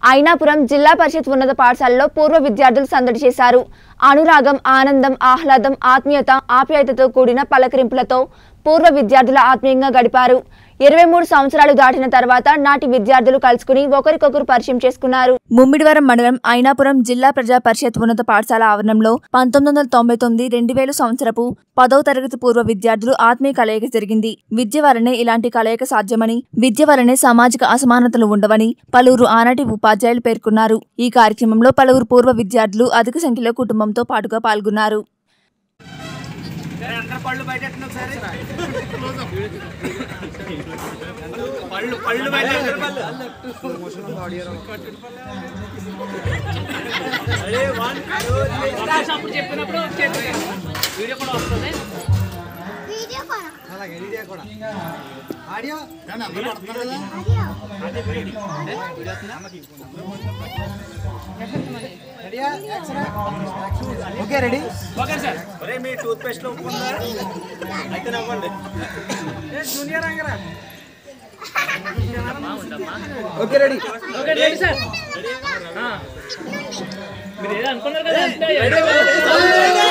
అయినాపురం జిల్లా పరిషత్ ఉన్నత పాఠశాలలో పూర్వ విద్యార్థులు సందడి చేశారు అనురాగం ఆనందం ఆహ్లాదం ఆత్మీయత ఆప్యాయతతో కూడిన పలకరింపులతో పూర్వ విద్యార్థుల ఆత్మీయంగా గడిపారు ఇరవై మూడు సంవత్సరాలు దాటిన తర్వాత నాటి విద్యార్థులు కలుసుకుని ఒకరికొకరు పరిచయం చేసుకున్నారు ముమ్మిడివరం మండలం అయినాపురం జిల్లా ప్రజా పరిషత్ ఉన్నత పాఠశాల ఆవరణంలో పంతొమ్మిది వందల తొంభై తొమ్మిది రెండు వేల సంవత్సరపు పదవ తరగతి పూర్వ విద్యార్థులు ఆత్మీయ కలయిక జరిగింది విద్య వలనే ఇలాంటి కలయిక సాధ్యమని విద్య వలనే సామాజిక అసమానతలు ఉండవని పలువురు ఆనాటి ఉపాధ్యాయులు పేర్కొన్నారు ఈ కార్యక్రమంలో పలువురు పూర్వ విద్యార్థులు అధిక సంఖ్యలో కుటుంబంతో పాటుగా పాల్గొన్నారు అందరు పళ్ళు బయట ఒకసారి పళ్ళు పళ్ళు బయట అప్పుడు చెప్పినప్పుడు వీడియో కూడా వస్తుంది వీడియో కూడా అలాగే వీడియో కూడా audio okay ready okay sir ఒరే మీ టూత్ పేస్ట్ లో ఉప్పు ఉందా? అయితే నవ్వండి జూనియర్ అంగరా okay ready okay ready sir మీరు ఏదో అనుకున్నారు కదా